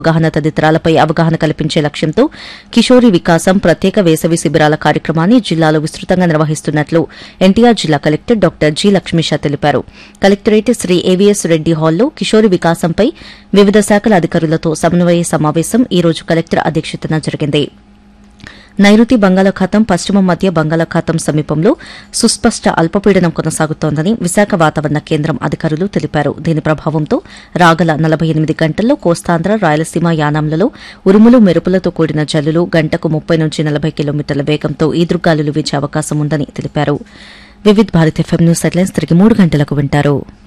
అవగాహన తదితరాలపై అవగాహన కల్పించే లక్ష్యంతో కిషోరి వికాసం ప్రత్యేక వేసవి శిబిరాల కార్యక్రమాన్ని జిల్లాలో విస్తృతంగా నిర్వహిస్తున్నట్లు ఎన్టీఆర్ జిల్లా కలెక్టర్ డాక్టర్ జి లక్ష్మీష తెలిపారు కలెక్టరేట్ శ్రీ ఏవీఎస్ రెడ్డి హాల్లో కిషోరి వికాసంపై వివిధ శాఖల అధికారులతో సమన్వయ సమావేశం ఈ రోజు కలెక్టర్ అధ్యక్షతన జరిగింది నైరుతి బంగాళాఖాతం పశ్చిమ మధ్య బంగాళాఖాతం సమీపంలో సుస్పష్ట అల్పపీడనం కొనసాగుతోందని విశాఖ వాతావరణ కేంద్రం అధికారులు తెలిపారు దీని ప్రభావంతో రాగల నలభై ఎనిమిది గంటల్లో కోస్తాంధ్ర రాయలసీమ యానాంలలో ఉరుములు మెరుపులతో కూడిన జల్లులు గంటకు ముప్పై నుంచి నలభై కిలోమీటర్ల వేగంతో ఈదురుగాలులు వీచే అవకాశం ఉందని తెలిపారు Vividh Bharat FM news headlines తిరిగి మూడు గంటలకు వింటారు